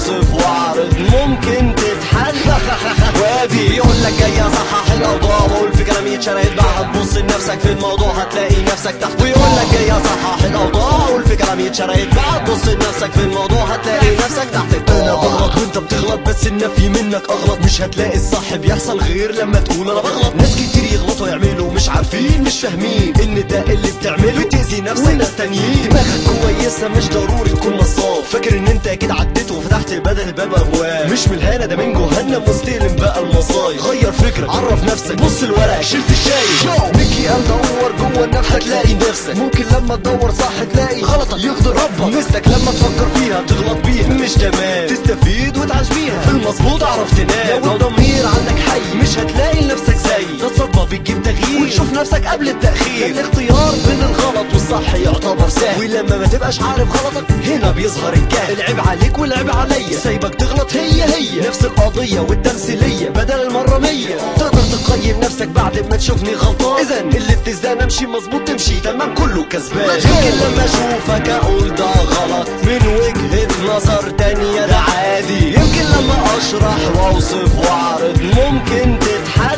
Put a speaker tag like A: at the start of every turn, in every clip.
A: واوصف واعرض ممكن تتحل وادي بيقول لك جاي اصحح الاوضاع واقول في كلامي اتشرقت بقى هتبص لنفسك في الموضوع هتلاقي نفسك تحت ويقول لك جاي اصحح الاوضاع واقول في كلامي اتشرقت بقى هتبص لنفسك في الموضوع هتلاقي نفسك تحت انا بغلط وانت بتغلط بس النفي منك اغلط مش هتلاقي الصح بيحصل غير لما تقول انا بغلط ناس كتير يغلطوا يعملوا مش عارفين مش فاهمين ان ده اللي بتعمله بتأذي نفسك وناس تانيين دماغك كويسة مش ضروري تكون نصاب فاكر ان انت اكيد عديت وفتحت بدل الباب ابواب مش من الهنا ده من جهنم مستلم بقى المصايب غير فكرك عرف نفسك بص الورق شلت الشاي ميكي قال دور جوه نفسك هتلاقي نفسك ممكن لما تدور صح تلاقي غلطك يغضب ربك مستك لما تفكر فيها تغلط بيها مش تمام تستفيد وتعيش بيها في المظبوط عرف تنام لو ضمير عندك حي مش هتلاقي لنفسك زي ده الصدمة بتجيب تغيير وتشوف نفسك قبل التأخير الاختيار بين الغلط والصح يعتبر سهل ولما ما تبقاش عارف غلطك هنا بيظهر الجهل العيب عليك والعيب عليا سايبك تغلط هي هي نفس القضية والتمثيلية بدل المرة مية تقدر تقيم نفسك بعد ما تشوفني غلطان اذا الاتزان امشي مظبوط تمشي تمام كله كسبان يمكن لما اشوفك اقول ده غلط من وجهة نظر تانية ده عادي يمكن لما اشرح واوصف واعرض ممكن تتحل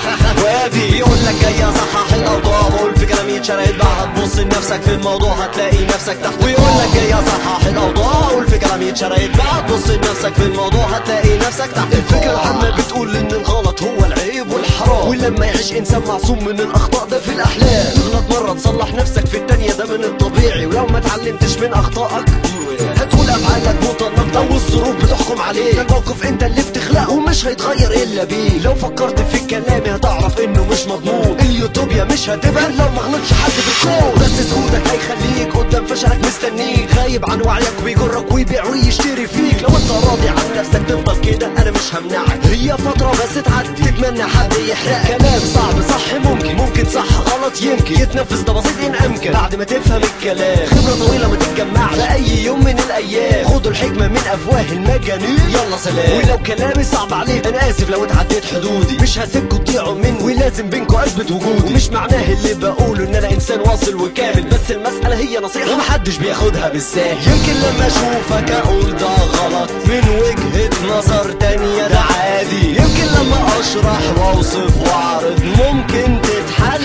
A: وادي يقول لك جاي اصحح الاوضاع واقول في كلامي اتشرقت بقى هتبص لنفسك في الموضوع هتلاقي نفسك تحت ويقول لك جاي اصحح الاوضاع واقول في كلامي اتشرقت بقى هتبص لنفسك في الموضوع هتلاقي نفسك تحت الفكرة العامة بتقول ان الغلط هو العيب والحرام ولما يعيش انسان معصوم من الاخطاء ده في الاحلام تغلط مرة تصلح نفسك في التانية ده من الطبيعي ولو ما اتعلمتش من اخطائك هتقول افعالك متناقضة والظروف بتحكم عليك ده الموقف انت اللي بتخلقه ومش هيتغير الا بيه لو فكرت في كلامي هتعرف انه مش مضمون اليوتوبيا مش هتبقى لو ما غلطش حد في الكون بس سكوتك هيخليك قدام فشلك مستنيك غايب عن وعيك وبيجرك ويبيع ويشتري فيك لو انت راضي عن نفسك تفضل كده انا مش همنعك هي فترة بس تعدي تتمنى حد يحرقك كلام صعب صح ممكن ممكن صح غلط يمكن يتنفذ ده بسيط ان امكن بعد ما تفهم الكلام خبرة طويلة ما تتجمعش في اي يوم من الايام خدوا الحكمة من افواه المجانين يلا سلام ولو كلامي صعب عليك انا اسف لو اتعديت حدودي مش هسيبكوا تضيعوا مني ولازم بينكوا اثبت وجودي ومش معناه اللي بقوله ان انا انسان واصل وكامل بس المسألة هي نصيحة ومحدش بياخدها بالساهل يمكن لما اشوفك اقول ده غلط من وجهة نظر تانية ده عادي يمكن لما اشرح واوصف واعرض ممكن تتحل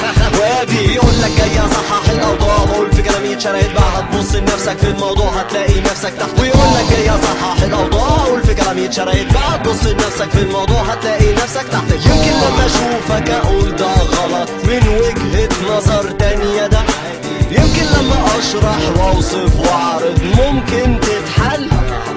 A: وادي يقول لك جاي اصحح الاوضاع واقول في كلامي اتشرقت بقى هتبص لنفسك في الموضوع هتلاقي نفسك تحت ويقول لك جاي اصحح الاوضاع واقول في كلامي اتشرقت بقى هتبص لنفسك في الموضوع هتلاقي نفسك تحت يمكن لما اشوفك اقول ده غلط من وجهة نظر تانية ده عادي يمكن لما اشرح واوصف واعرض ممكن تتحل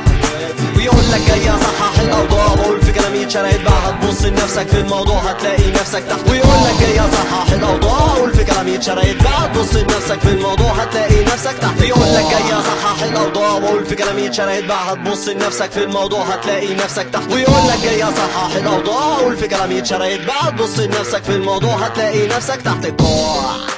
A: ويقول لك جاي اصحح الاوضاع واقول في كلامي اتشرقت بقى هتبص لنفسك في الموضوع هتلاقي نفسك تحت ويقول لك جاي اصحح الاوضاع واقول في كلامي اتشرقت بقى هتبص لنفسك في الموضوع هتلاقي نفسك تحت يقول لك جاي اصحح الاوضاع واقول في كلامي اتشرقت بقى هتبص لنفسك في الموضوع هتلاقي نفسك تحت ويقول لك جاي اصحح الاوضاع واقول في كلامي اتشرقت بقى هتبص لنفسك في الموضوع هتلاقي نفسك تحت الكوع